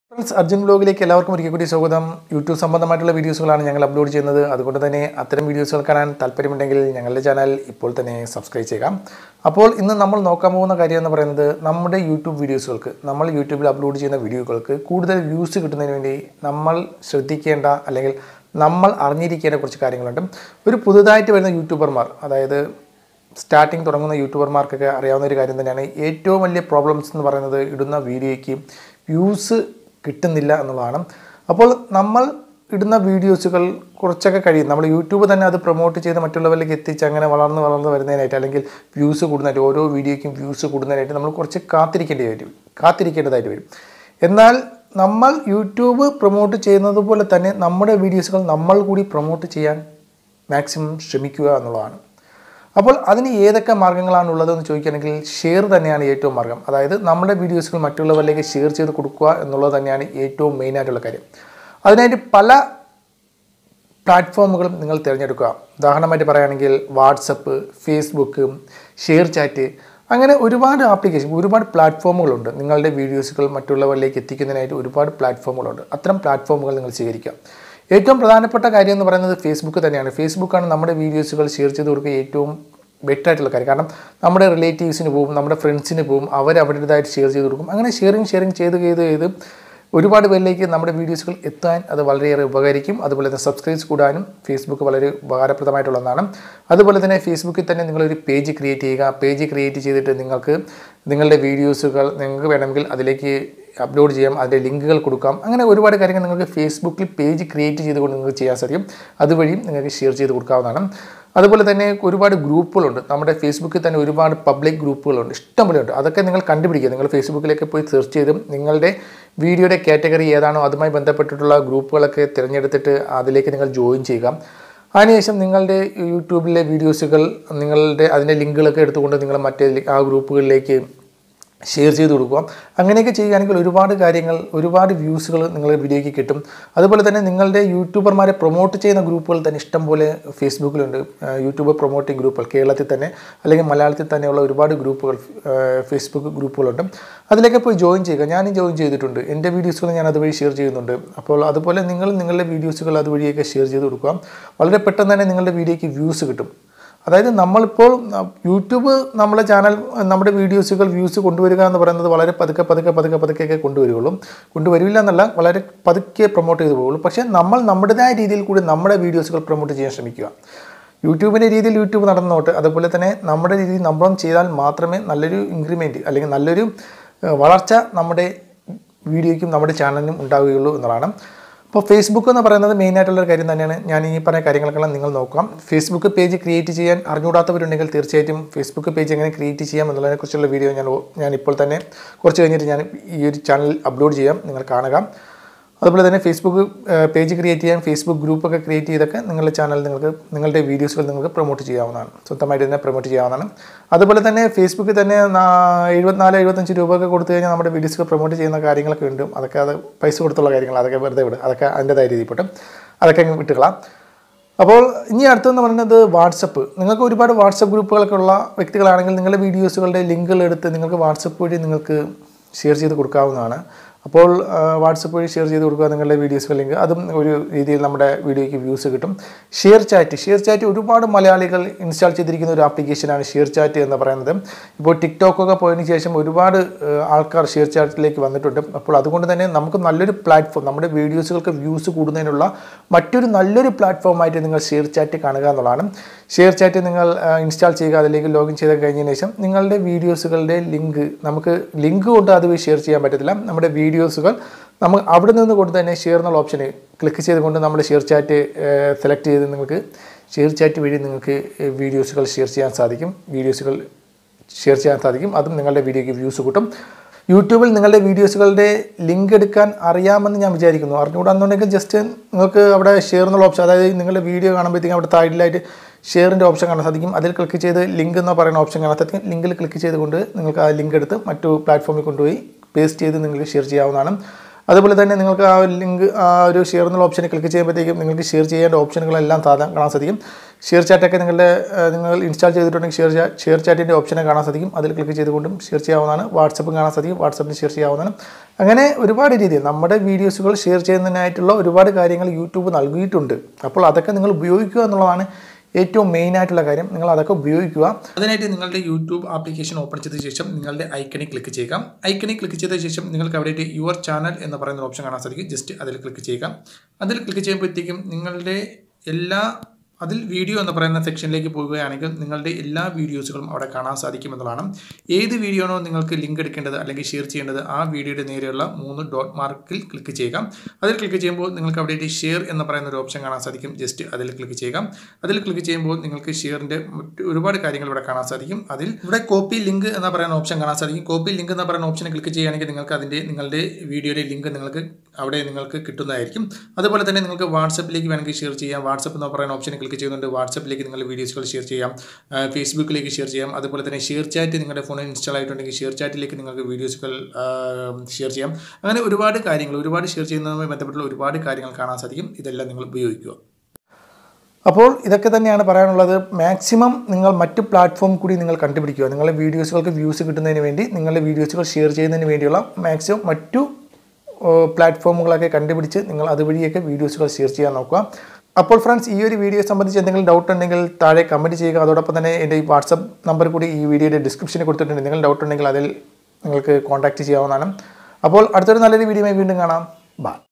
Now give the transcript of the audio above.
friends Arjun ബ്ലോഗിലേക്ക് എല്ലാവർക്കും ഒരിക്കൽ കൂടി സ്വാഗതം യൂട്യൂബ് സംബന്ധമായിട്ടുള്ള വീഡിയോസുകളാണ് ഞങ്ങൾ അപ്ലോഡ് ചെയ്യുന്നത് അതുകൊണ്ട് തന്നെ അത്തരം വീഡിയോസുകൾ കാണാൻ താല്പര്യമുണ്ടെങ്കിൽ ഞങ്ങളുടെ ചാനൽ ഇപ്പോൾ തന്നെ സബ്സ്ക്രൈബ് ചെയ്യുക അപ്പോൾ ഇന്ന് നമ്മൾ നോക്കാൻ പോകുന്ന കാര്യം എന്ന് പറയുന്നത് നമ്മുടെ യൂട്യൂബ് വീഡിയോസുകൾക്ക് നമ്മൾ യൂട്യൂബിൽ അപ്ലോഡ് ചെയ്യുന്ന വീഡിയോകൾക്ക് കൂടുതൽ വ്യൂസ് കിട്ടുന്നതിന് വേണ്ടി നമ്മൾ ശ്രദ്ധിക്കേണ്ട അല്ലെങ്കിൽ നമ്മൾ അറിഞ്ഞിരിക്കേണ്ട കുറച്ച് കാര്യങ്ങളുണ്ട് ഒരു പുതുതായിട്ട് വരുന്ന യൂട്യൂബർമാർ അതായത് സ്റ്റാർട്ടിങ് തുടങ്ങുന്ന യൂട്യൂബർമാർക്കൊക്കെ അറിയാവുന്ന ഒരു കാര്യം തന്നെയാണ് ഏറ്റവും വലിയ പ്രോബ്ലംസ് എന്ന് പറയുന്നത് ഇടുന്ന വീഡിയോയ്ക്ക് വ്യൂസ് കിട്ടുന്നില്ല എന്നുള്ളതാണ് അപ്പോൾ നമ്മൾ ഇടുന്ന വീഡിയോസുകൾ കുറച്ചൊക്കെ കഴിയും നമ്മൾ യൂട്യൂബ് തന്നെ അത് പ്രൊമോട്ട് ചെയ്ത് മറ്റുള്ളവരിലേക്ക് എത്തിച്ച് അങ്ങനെ വളർന്ന് വളർന്ന് വരുന്നതിനായിട്ട് അല്ലെങ്കിൽ വ്യൂസ് കൂടുന്നതായിട്ട് ഓരോ വീഡിയോയ്ക്കും വ്യൂസ് കൂടുന്നതിനായിട്ട് നമ്മൾ കുറച്ച് കാത്തിരിക്കേണ്ടി വരും കാത്തിരിക്കേണ്ടതായിട്ട് വരും എന്നാൽ നമ്മൾ യൂട്യൂബ് പ്രൊമോട്ട് ചെയ്യുന്നത് പോലെ തന്നെ നമ്മുടെ വീഡിയോസുകൾ നമ്മൾ കൂടി പ്രൊമോട്ട് ചെയ്യാൻ മാക്സിമം ശ്രമിക്കുക എന്നുള്ളതാണ് അപ്പോൾ അതിന് ഏതൊക്കെ മാർഗ്ഗങ്ങളാണ് ഉള്ളതെന്ന് ചോദിക്കുകയാണെങ്കിൽ ഷെയർ തന്നെയാണ് ഏറ്റവും മാർഗ്ഗം അതായത് നമ്മുടെ വീഡിയോസുകൾ മറ്റുള്ളവരിലേക്ക് ഷെയർ ചെയ്ത് കൊടുക്കുക എന്നുള്ളത് തന്നെയാണ് ഏറ്റവും മെയിനായിട്ടുള്ള കാര്യം അതിനായിട്ട് പല പ്ലാറ്റ്ഫോമുകളും നിങ്ങൾ തിരഞ്ഞെടുക്കുക ഉദാഹരണമായിട്ട് പറയുകയാണെങ്കിൽ വാട്സപ്പ് ഫേസ്ബുക്ക് ഷെയർ ചാറ്റ് അങ്ങനെ ഒരുപാട് ആപ്ലിക്കേഷൻ ഒരുപാട് പ്ലാറ്റ്ഫോമുകളുണ്ട് നിങ്ങളുടെ വീഡിയോസുകൾ മറ്റുള്ളവരിലേക്ക് എത്തിക്കുന്നതിനായിട്ട് ഒരുപാട് പ്ലാറ്റ്ഫോമുകളുണ്ട് അത്തരം പ്ലാറ്റ്ഫോമുകൾ നിങ്ങൾ സ്വീകരിക്കുക ഏറ്റവും പ്രധാനപ്പെട്ട കാര്യം എന്ന് പറയുന്നത് ഫേസ്ബുക്ക് തന്നെയാണ് ഫേസ്ബുക്കാണ് നമ്മുടെ വീഡിയോസുകൾ ഷെയർ ചെയ്ത് കൊടുക്കുക ഏറ്റവും ബെറ്റർ ആയിട്ടുള്ള കാര്യം കാരണം നമ്മുടെ റിലേറ്റീവ്സിന് പോകും നമ്മുടെ ഫ്രണ്ട്സിന് പോകും അവർ അവരുടേതായിട്ട് ഷെയർ ചെയ്ത് കൊടുക്കും അങ്ങനെ ഷെയറിങ് ഷെയറിങ് ചെയ്ത് ചെയ്ത് ചെയ്ത് ഒരുപാട് പേരിലേക്ക് നമ്മുടെ വീഡിയോസുകൾ എത്താൻ അത് വളരെയേറെ ഉപകരിക്കും അതുപോലെ തന്നെ സബ്സ്ക്രൈബ്സ് കൂടാനും ഫേസ്ബുക്ക് വളരെ ഉപകാരപ്രദമായിട്ടുള്ള ഒന്നാണ് അതുപോലെ തന്നെ ഫേസ്ബുക്കിൽ തന്നെ നിങ്ങളൊരു പേജ് ക്രിയേറ്റ് ചെയ്യുക പേജ് ക്രിയേറ്റ് ചെയ്തിട്ട് നിങ്ങൾക്ക് നിങ്ങളുടെ വീഡിയോസുകൾ നിങ്ങൾക്ക് വേണമെങ്കിൽ അതിലേക്ക് അപ്ലോഡ് ചെയ്യാം അതിൻ്റെ ലിങ്കുകൾ കൊടുക്കാം അങ്ങനെ ഒരുപാട് കാര്യങ്ങൾ നിങ്ങൾക്ക് ഫേസ്ബുക്കിൽ പേജ് ക്രിയേറ്റ് ചെയ്തുകൊണ്ട് നിങ്ങൾക്ക് ചെയ്യാൻ സാധിക്കും അതുവഴിയും നിങ്ങൾക്ക് ഷെയർ ചെയ്ത് കൊടുക്കാവുന്നതാണ് അതുപോലെ തന്നെ ഒരുപാട് ഗ്രൂപ്പുകളുണ്ട് നമ്മുടെ ഫേസ്ബുക്കിൽ തന്നെ ഒരുപാട് പബ്ലിക് ഗ്രൂപ്പുകളുണ്ട് ഇഷ്ടംപോലെ ഉണ്ട് അതൊക്കെ നിങ്ങൾ കണ്ടുപിടിക്കുക നിങ്ങൾ ഫേസ്ബുക്കിലേക്ക് പോയി സെർച്ച് ചെയ്തും നിങ്ങളുടെ വീഡിയോയുടെ കാറ്റഗറി ഏതാണോ അതുമായി ബന്ധപ്പെട്ടിട്ടുള്ള ഗ്രൂപ്പുകളൊക്കെ തിരഞ്ഞെടുത്തിട്ട് അതിലേക്ക് നിങ്ങൾ ജോയിൻ ചെയ്യുക അതിനുശേഷം നിങ്ങളുടെ യൂട്യൂബിലെ വീഡിയോസുകൾ നിങ്ങളുടെ അതിൻ്റെ ലിങ്കുകളൊക്കെ എടുത്തുകൊണ്ട് നിങ്ങൾ മറ്റേ ലി- ആ ഗ്രൂപ്പുകളിലേക്ക് ഷെയർ ചെയ്ത് കൊടുക്കുക അങ്ങനെയൊക്കെ ചെയ്യുകയാണെങ്കിൽ ഒരുപാട് കാര്യങ്ങൾ ഒരുപാട് വ്യൂസുകൾ നിങ്ങളുടെ വീഡിയോയ്ക്ക് കിട്ടും അതുപോലെ തന്നെ നിങ്ങളുടെ യൂട്യൂബർമാരെ പ്രൊമോട്ട് ചെയ്യുന്ന ഗ്രൂപ്പുകൾ തന്നെ ഇഷ്ടംപോലെ ഫേസ്ബുക്കിലുണ്ട് ആ, യൂട്യൂബ് പ്രൊമോട്ടിംഗ് ഗ്രൂപ്പുകൾ കേരളത്തിൽ തന്നെ അല്ലെങ്കിൽ മലയാളത്തിൽ തന്നെയുള്ള ഒരുപാട് ഗ്രൂപ്പുകൾ ആ, ഫേസ്ബുക്ക് ഗ്രൂപ്പുകളുണ്ട് അതിലേക്ക് പോയി ജോയിൻ ചെയ്യുക ഞാനും ജോയിൻ ചെയ്തിട്ടുണ്ട് എൻ്റെ വീഡിയോസുകൾ ഞാൻ അതുവഴി ഷെയർ ചെയ്യുന്നുണ്ട് അപ്പോൾ അതുപോലെ നിങ്ങൾ നിങ്ങളുടെ വീഡിയോസുകൾ അതുവഴിയൊക്കെ ഷെയർ ചെയ്ത് കൊടുക്കുക വളരെ പെട്ടെന്ന് തന്നെ നിങ്ങളുടെ വീഡിയോയ്ക്ക് വ്യൂസ് കിട്ടും അതായത് നമ്മളിപ്പോൾ ന- യൂട്യൂബ് നമ്മുടെ ചാനൽ നമ്മുടെ വീഡിയോസുകൾ വ്യൂസ് കൊണ്ടുവരിക എന്ന് പറയുന്നത് വളരെ പതുക്കെ പതുക്കെ പതുക്കെ പതുക്കെയൊക്കെ കൊണ്ടുവരികയുള്ളൂ കൊണ്ടുവരില്ല എന്നല്ല വളരെ പതുക്കെ പ്രൊമോട്ട് ചെയ്തു പോകുള്ളൂ പക്ഷേ നമ്മൾ നമ്മുടേതായ രീതിയിൽ കൂടി നമ്മുടെ വീഡിയോസുകൾ പ്രൊമോട്ട് ചെയ്യാൻ ശ്രമിക്കുക യൂട്യൂബിൻ്റെ രീതിയിൽ യൂട്യൂബ് നടന്നോട്ട് അതുപോലെ തന്നെ നമ്മുടെ രീതിയിൽ നമ്മളും ചെയ്താൽ മാത്രമേ നല്ലൊരു ഇൻക്രിമെൻറ്റ് അല്ലെങ്കിൽ നല്ലൊരു ഏഹ്, വളർച്ച നമ്മുടെ വീഡിയോയ്ക്കും നമ്മുടെ ചാനലിനും ഉണ്ടാവുകയുള്ളൂ എന്നുള്ളതാണ് അപ്പോൾ ഫേസ്ബുക്ക് എന്ന് പറയുന്നത് മെയിനായിട്ടുള്ള ഒരു കാര്യം തന്നെയാണ് ഞാൻ ഈ പറഞ്ഞ കാര്യങ്ങളെല്ലാം നിങ്ങൾ നോക്കാം ഫേസ്ബുക്ക് പേജ് ക്രിയേറ്റ് ചെയ്യാൻ അറിഞ്ഞുകൂടാത്തവരുണ്ടെങ്കിൽ തീർച്ചയായിട്ടും ഫേസ്ബുക്ക് പേജ് എങ്ങനെ ക്രിയേറ്റ് ചെയ്യാം എന്നുള്ളതിനെക്കുറിച്ചുള്ള വീഡിയോ ഞാൻ ഓ- ഞാൻ ഇപ്പോൾ തന്നെ കുറച്ച് കഴിഞ്ഞിട്ട് ഞാൻ ഈ ഒരു ചാനൽ അപ്ലോഡ് ചെയ്യാം നിങ്ങൾ കാണുക അതുപോലെ തന്നെ ഫേസ്ബുക്ക് പേജ് ക്രിയേറ്റ് ചെയ്യാൻ ഫേസ്ബുക്ക് ഗ്രൂപ്പൊക്കെ ക്രിയേറ്റ് ചെയ്തൊക്കെ നിങ്ങളുടെ ചാനൽ നിങ്ങൾക്ക് നിങ്ങളുടെ വീഡിയോസുകൾ നിങ്ങൾക്ക് പ്രൊമോട്ട് ചെയ്യാവുന്നതാണ് സ്വന്തമായിട്ട് തന്നെ പ്രൊമോട്ട് ചെയ്യാവുന്നതാണ് അതുപോലെ തന്നെ ഫേസ്ബുക്കിൽ തന്നെ നാ- എഴുപത്തിനാല് എഴുപത്തഞ്ച് രൂപ ഒക്കെ കൊടുത്തു കഴിഞ്ഞാൽ നമ്മുടെ വീഡിയോസുകൾ പ്രൊമോട്ട് ചെയ്യുന്ന കാര്യങ്ങളൊക്കെ ഉണ്ട് അതൊക്കെ അത് പൈസ കൊടുത്തുള്ള കാര്യങ്ങൾ അതൊക്കെ വെറുതെ വിടും അതൊക്കെ അതിൻ്റെതായ രീതിയിൽ പോട്ടെ അതൊക്കെ അങ്ങ് വിട്ടുകളാം അപ്പോൾ ഇനി അടുത്തെന്ന് പറയുന്നത് വാട്സപ്പ് നിങ്ങൾക്ക് ഒരുപാട് വാട്സപ്പ് ഗ്രൂപ്പുകളൊക്കെ ഉള്ള വ്യക്തികളാണെങ്കിൽ നിങ്ങളുടെ വീഡിയോസുകളുടെ ലിങ്കുകൾ എടുത്ത് നിങ്ങൾക്ക് വാട്സപ്പ് വഴി നിങ്ങൾക്ക് ഷെയർ ചെയ്ത് കൊടുക്കാവുന്നതാണ് അപ്പോൾ ആ, വാട്സപ്പ് വഴി ഷെയർ ചെയ്ത് കൊടുക്കുക നിങ്ങളുടെ വീഡിയോസുകൾ ലിങ്ക് അതും ഒരു രീതിയിൽ നമ്മുടെ വീഡിയോയ്ക്ക് വ്യൂസ് കിട്ടും ഷെയർ ചാറ്റ് ഷെയർ ചാറ്റ് ഒരുപാട് മലയാളികൾ ഇൻസ്റ്റാൾ ചെയ്തിരിക്കുന്ന ഒരു ആപ്ലിക്കേഷനാണ് ഷെയർ ചാറ്റ് എന്ന് പറയുന്നത് ഇപ്പോൾ ടിക്ടോക്കൊക്കെ പോയതിന് ശേഷം ഒരുപാട് ആ, ആൾക്കാർ ഷെയർ ചാറ്റിലേക്ക് വന്നിട്ടുണ്ട് അപ്പോൾ അതുകൊണ്ട് തന്നെ നമുക്ക് നല്ലൊരു പ്ലാറ്റ്ഫോം നമ്മുടെ വീഡിയോസുകൾക്ക് വ്യൂസ് കൂടുന്നതിനുള്ള മറ്റൊരു നല്ലൊരു പ്ലാറ്റ്ഫോമായിട്ട് നിങ്ങൾ ഷെയർ ചാറ്റ് കാണുക എന്നുള്ളതാണ് ഷെയർ ചാറ്റ് നിങ്ങൾ ഇൻസ്റ്റാൾ ചെയ്യുക അതിലേക്ക് ലോഗിൻ ചെയ്ത് കഴിഞ്ഞതിന് ശേഷം നിങ്ങളുടെ വീഡിയോസുകളുടെ ലിങ്ക് നമുക്ക് ലിങ്ക് കൊണ്ട് അത് ഷെയർ ചെയ്യാൻ പറ്റത്തില്ല നമ്മുടെ വീഡിയോസുകൾ നമ്മൾ അവിടെ നിന്ന് കൊണ്ട് തന്നെ ഷെയർ എന്നുള്ള ഓപ്ഷന് ക്ലിക്ക് ചെയ്തുകൊണ്ട് നമ്മുടെ ഷെയർ ചാറ്റ് സെലക്ട് ചെയ്ത് നിങ്ങൾക്ക് ഷെയർ ചാറ്റ് വഴി നിങ്ങൾക്ക് വീഡിയോസുകൾ ഷെയർ ചെയ്യാൻ സാധിക്കും വീഡിയോസുകൾ ഷെയർ ചെയ്യാൻ സാധിക്കും അതും നിങ്ങളുടെ വീഡിയോയ്ക്ക് വ്യൂസ് കൂട്ടും യൂട്യൂബിൽ നിങ്ങളുടെ വീഡിയോസുകളുടെ ലിങ്ക് എടുക്കാൻ അറിയാമെന്ന് ഞാൻ വിചാരിക്കുന്നു അറിഞ്ഞുകൂടാന്നുണ്ടെങ്കിൽ ജസ്റ്റ് നിങ്ങൾക്ക് അവിടെ ഷെയർ എന്നുള്ള ഓപ്ഷൻ അതായത് നിങ്ങളുടെ വീഡിയോ കാണുമ്പോഴത്തേക്കും അവിടെ താഴിലായിട്ട് ഷെയറിൻ്റെ ഓപ്ഷൻ കാണാൻ സാധിക്കും അതിൽ ക്ലിക്ക് ചെയ്ത് ലിങ്ക് എന്ന് പറയുന്ന ഓപ്ഷൻ കാണാൻ സാധിക്കും ലിങ്കിൽ ക്ലിക്ക് ചെയ്തുകൊണ്ട് നിങ്ങൾക്ക് ആ ലിങ്ക് എടുത്ത് മറ്റു പ്ലാറ്റ്ഫോമിൽ കൊണ്ടുപോയി പേസ്റ്റ് ചെയ്ത് നിങ്ങൾക്ക് ഷെയർ ചെയ്യാവുന്നതാണ് അതുപോലെ തന്നെ നിങ്ങൾക്ക് ആ ലിങ്ക് ആ ഒരു ഷെയർ എന്നുള്ള ഓപ്ഷനിൽ ക്ലിക്ക് ചെയ്യുമ്പോഴത്തേക്കും നിങ്ങൾക്ക് ഷെയർ ചെയ്യേണ്ട ഓപ്ഷനുകളെല്ലാം സാധാരണ കാണാൻ സാധിക്കും ഷെയർ ചാറ്റൊക്കെ നിങ്ങളുടെ ആ, നിങ്ങൾ ഇൻസ്റ്റാൾ ചെയ്തിട്ടുണ്ടെങ്കിൽ ഷെയർ ചാ ഷെയർ ചാറ്റിൻ്റെ ഓപ്ഷനെ കാണാൻ സാധിക്കും അതിൽ ക്ലിക്ക് ചെയ്തുകൊണ്ടും ഷെയർ ചെയ്യാവുന്നതാണ് വാട്സപ്പും കാണാൻ സാധിക്കും വാട്സപ്പിൽ ഷെയർ ചെയ്യാവുന്നതാണ് അങ്ങനെ ഒരുപാട് രീതിയിൽ നമ്മുടെ വീഡിയോസുകൾ ഷെയർ ചെയ്യുന്നതിനായിട്ടുള്ള ഒരുപാട് കാര്യങ്ങൾ യൂട്യൂബ് നൽകിയിട്ടുണ്ട് അപ്പോൾ അതൊക്കെ നിങ്ങൾ ഉപയോഗിക്കുക എന്നുള്ളതാണ് ഏറ്റവും മെയിൻ ആയിട്ടുള്ള കാര്യം നിങ്ങൾ അതൊക്കെ ഉപയോഗിക്കുക അതിനായിട്ട് നിങ്ങളുടെ യൂട്യൂബ് ആപ്ലിക്കേഷൻ ഓപ്പൺ ചെയ്ത ശേഷം നിങ്ങളുടെ ഐക്കണിൽ ക്ലിക്ക് ചെയ്യുക ഐക്കണിൽ ക്ലിക്ക് ചെയ്ത ശേഷം നിങ്ങൾക്ക് അവിടെ യുവർ ചാനൽ എന്ന് പറയുന്ന ഓപ്ഷൻ കാണാൻ സാധിക്കും ജസ്റ്റ് അതിൽ ക്ലിക്ക് ചെയ്യുക അതിൽ ക്ലിക്ക് ചെയ്യുമ്പോഴത്തേക്കും നിങ്ങളുടെ എല്ലാ അതിൽ വീഡിയോ എന്ന് പറയുന്ന സെക്ഷനിലേക്ക് പോവുകയാണെങ്കിൽ നിങ്ങളുടെ എല്ലാ വീഡിയോസുകളും അവിടെ കാണാൻ സാധിക്കും എന്നുള്ളതാണ് ഏത് വീഡിയോ ആണോ നിങ്ങൾക്ക് ലിങ്ക് എടുക്കേണ്ടത് അല്ലെങ്കിൽ ഷെയർ ചെയ്യേണ്ടത് ആ വീഡിയോയുടെ നേരെയുള്ള മൂന്ന് ഡോട്ട് മാർക്കിൽ ക്ലിക്ക് ചെയ്യുക അതിൽ ക്ലിക്ക് ചെയ്യുമ്പോൾ നിങ്ങൾക്ക് അവിടെ ഷെയർ എന്ന് പറയുന്ന ഒരു ഓപ്ഷൻ കാണാൻ സാധിക്കും ജസ്റ്റ് അതിൽ ക്ലിക്ക് ചെയ്യുക അതിൽ ക്ലിക്ക് ചെയ്യുമ്പോൾ നിങ്ങൾക്ക് ഷെയറിൻ്റെ മറ്റ് ഒരുപാട് കാര്യങ്ങൾ ഇവിടെ കാണാൻ സാധിക്കും അതിൽ ഇവിടെ കോപ്പി ലിങ്ക് എന്ന് പറയുന്ന ഓപ്ഷൻ കാണാൻ സാധിക്കും കോപ്പി ലിങ്ക് എന്ന് പറയുന്ന ഓപ്ഷനെ ക്ലിക്ക് ചെയ്യുകയാണെങ്കിൽ നിങ്ങൾക്ക് അതിൻ്റെ നിങ്ങളുടെ വീഡിയോയുടെ ലിങ്ക് നിങ്ങൾക്ക് അവിടെ നിങ്ങൾക്ക് കിട്ടുന്നതായിരിക്കും അതുപോലെ തന്നെ നിങ്ങൾക്ക് വാട്സപ്പിലേക്ക് വേണമെങ്കിൽ ഷെയർ ചെയ്യാം വാട്സപ്പ് എന്ന് പറയുന്ന ഓപ്ഷനെ ക്ലിക്ക് ചെയ്യുന്നുണ്ട് വാട്സപ്പിലേക്ക് നിങ്ങളുടെ വീഡിയോസുകൾ ഷെയർ ചെയ്യാം ആ, ഫേസ്ബുക്കിലേക്ക് ഷെയർ ചെയ്യാം അതുപോലെ തന്നെ ഷെയർ ചാറ്റ് നിങ്ങളുടെ ഫോണിൽ ഇൻസ്റ്റാൾ ആയിട്ടുണ്ടെങ്കിൽ ഷെയർ ചാറ്റിലേക്ക് നിങ്ങൾക്ക് വീഡിയോസുകൾ ഷെയർ ചെയ്യാം അങ്ങനെ ഒരുപാട് കാര്യങ്ങൾ ഒരുപാട് ഷെയർ ചെയ്യുന്നതുമായി ബന്ധപ്പെട്ടുള്ള ഒരുപാട് കാര്യങ്ങൾ കാണാൻ സാധിക്കും ഇതെല്ലാം നിങ്ങൾ ഉപയോഗിക്കുക അപ്പോൾ ഇതൊക്കെ തന്നെയാണ് പറയാനുള്ളത് മാക്സിമം നിങ്ങൾ മറ്റ് പ്ലാറ്റ്ഫോം കൂടി നിങ്ങൾ കണ്ടുപിടിക്കുക നിങ്ങളുടെ വീഡിയോസുകൾക്ക് വ്യൂസ് കിട്ടുന്നതിന് വേണ്ടി നിങ്ങളുടെ വീഡിയോസുകൾ ഷെയർ ചെയ്യുന്നതിന് വേണ്ടിയുള്ള മാക്സിമം മറ്റു പ്ലാറ്റ്ഫോമുകളൊക്കെ കണ്ടുപിടിച്ച് നിങ്ങൾ അതുവഴിയൊക്കെ വീഡിയോസുകൾ ഷെയർ ചെയ്യാൻ നോക്കുക അപ്പോൾ ഫ്രണ്ട്സ് ഈ ഒരു വീഡിയോ സംബന്ധിച്ച് എന്തെങ്കിലും ഡൗട്ട് ഉണ്ടെങ്കിൽ താഴെ കമൻറ്റ് ചെയ്യുക അതോടൊപ്പം തന്നെ എൻ്റെ ഈ വാട്സപ്പ് നമ്പർ കൂടി ഈ വീഡിയോയുടെ ഡിസ്ക്രിപ്ഷനിൽ കൊടുത്തിട്ടുണ്ട് നിങ്ങൾ ഡൗട്ട് ഉണ്ടെങ്കിൽ അതിൽ നിങ്ങൾക്ക് കോൺടാക്റ്റ് ചെയ്യാവുന്നതാണ് അപ്പോൾ അടുത്തൊരു നല്ലൊരു വീഡിയോയുമായി വീണ്ടും കാണാം ബൈ